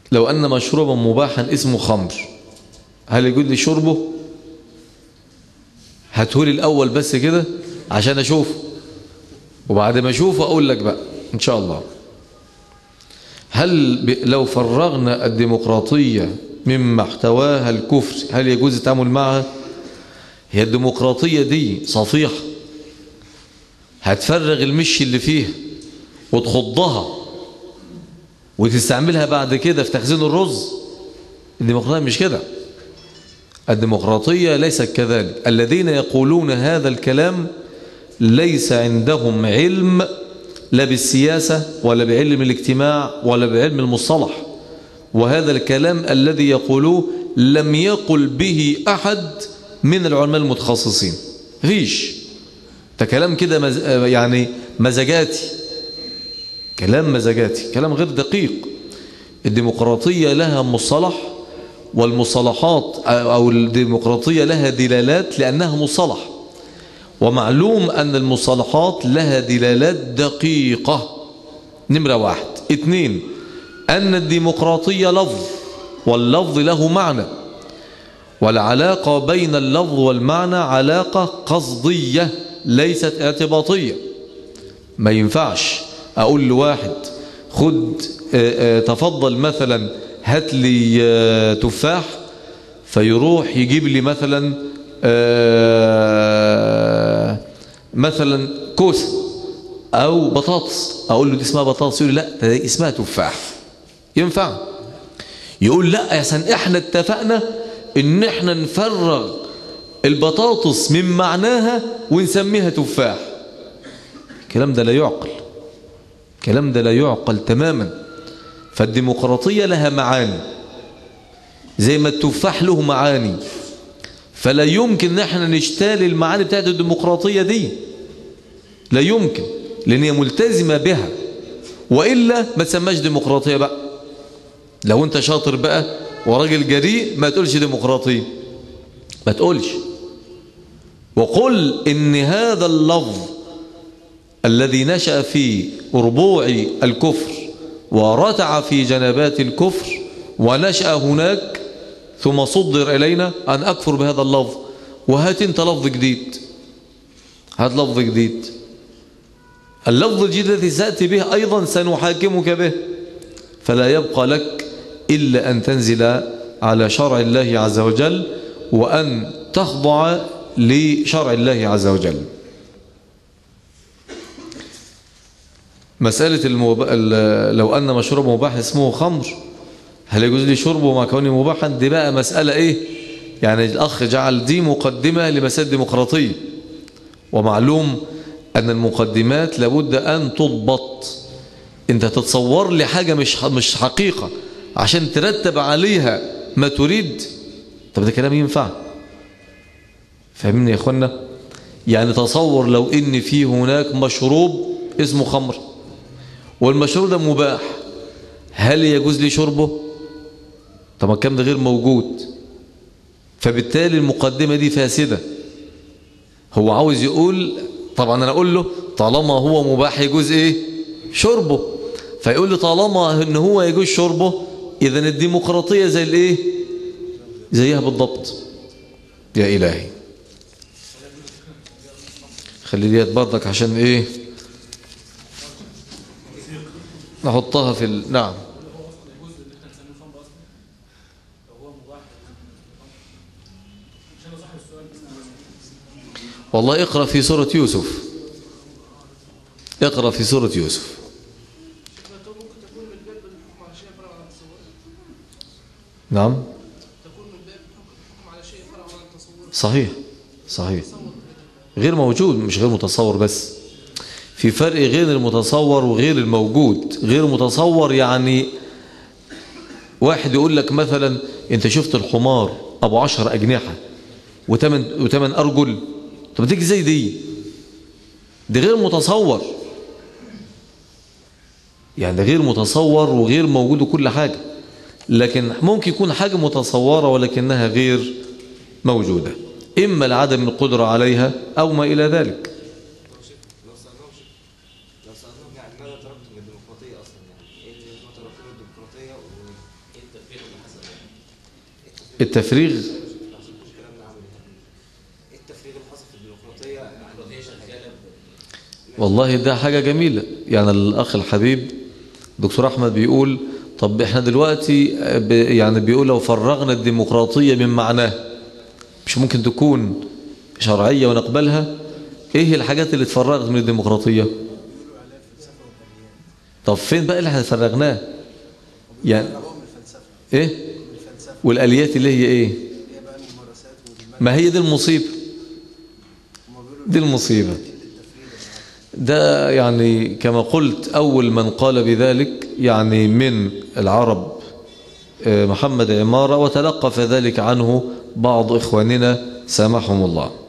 لو أن مشروبا مباحا اسمه خمر هل يجوز لي شربه هاتهولي الأول بس كده عشان أشوفه وبعد ما أشوفه أقول لك بقى إن شاء الله هل ب... لو فرغنا الديمقراطية مما احتواها الكفر هل يجوز التعامل معها هي الديمقراطية دي صفيحة هتفرغ المش اللي فيها وتخضها وتستعملها بعد كده في تخزين الرز الديمقراطية مش كده الديمقراطية ليست كذلك الذين يقولون هذا الكلام ليس عندهم علم لا بالسياسة ولا بعلم الاجتماع ولا بعلم المصطلح وهذا الكلام الذي يقولوه لم يقل به أحد من العلماء المتخصصين فيش ده كلام كده مز... يعني مزاجاتي كلام مزاجاتي كلام غير دقيق الديمقراطية لها مصطلح والمصطلحات أو الديمقراطية لها دلالات لأنها مصطلح ومعلوم أن المصطلحات لها دلالات دقيقة نمرة واحد اثنين أن الديمقراطية لفظ واللفظ له معنى والعلاقة بين اللفظ والمعنى علاقة قصدية ليست اعتباطية ما ينفعش أقول لواحد خد تفضل مثلا هات لي تفاح فيروح يجيب لي مثلا مثلا كوسة أو بطاطس أقول له دي اسمها بطاطس يقول لي لا ده اسمها تفاح ينفع يقول لا يا سن احنا اتفقنا ان احنا نفرغ البطاطس من معناها ونسميها تفاح الكلام ده لا يعقل الكلام ده لا يعقل تماما فالديمقراطية لها معاني زي ما التفاح له معاني فلا يمكن ان احنا نشتال المعاني بتاعت الديمقراطية دي لا يمكن لان هي ملتزمة بها وإلا ما تسماش ديمقراطية بقى لو انت شاطر بقى وراجل جريء ما تقولش ديمقراطية ما تقولش وقل ان هذا اللفظ الذي نشأ في ربوع الكفر ورتع في جنبات الكفر ونشأ هناك ثم صدر إلينا أن أكفر بهذا اللفظ وهات انت لفظ جديد هات لفظ جديد اللفظ الجديد الذي سأتي به أيضا سنحاكمك به فلا يبقى لك إلا أن تنزل على شرع الله عز وجل وأن تخضع لشرع الله عز وجل مسألة الموب... لو أن مشروب مباح اسمه خمر هل يجوز لي شربه مع كونه مباحا دي بقى مسألة إيه يعني الأخ جعل دي مقدمة لمسألة ديمقراطية ومعلوم أن المقدمات لابد أن تضبط أنت تتصور لي حاجة مش مش حقيقة عشان ترتب عليها ما تريد طب ده كلام ينفع فاهمين يا إخوانا يعني تصور لو إن في هناك مشروب اسمه خمر والمشروب ده مباح هل يجوز لي شربه طب الكلام ده غير موجود فبالتالي المقدمة دي فاسدة هو عاوز يقول طبعا انا اقول له طالما هو مباح يجوز ايه شربه فيقول لي طالما ان هو يجوز شربه اذا الديمقراطية زي الايه زيها بالضبط يا الهي خلي ديت برضك عشان ايه نحطها في ال... نعم والله اقرأ في سورة يوسف اقرأ في سورة يوسف نعم صحيح صحيح غير موجود مش غير متصور بس في فرق غير المتصور وغير الموجود غير متصور يعني واحد يقول لك مثلا انت شفت الحمار ابو عشر اجنحة وثمان وثمان ارجل طب تيجي زي دي ده غير متصور يعني ده غير متصور وغير موجود وكل حاجة لكن ممكن يكون حاجة متصورة ولكنها غير موجودة إما لعدم القدرة عليها أو ما إلى ذلك لو سألناهم لو سألناهم يعني ماذا تركتم من الديمقراطية أصلا يعني إيه اللي هم تركتم من الديمقراطية التفريغ التفريغ اللي حصل في الديمقراطيه يعني والله ده حاجة جميلة يعني الأخ الحبيب دكتور أحمد بيقول طب احنا دلوقتي ب- يعني بيقول لو فرغنا الديمقراطية من معناه مش ممكن تكون شرعية ونقبلها ايه الحاجات اللي اتفرغت من الديمقراطية طب فين بقى اللي احنا فرغناه يعني ايه والاليات اللي هي ايه ما هي دي المصيبة دي المصيبة ده يعني كما قلت أول من قال بذلك يعني من العرب آه، محمد عمارة وتلقف ذلك عنه بعض إخواننا سامحهم الله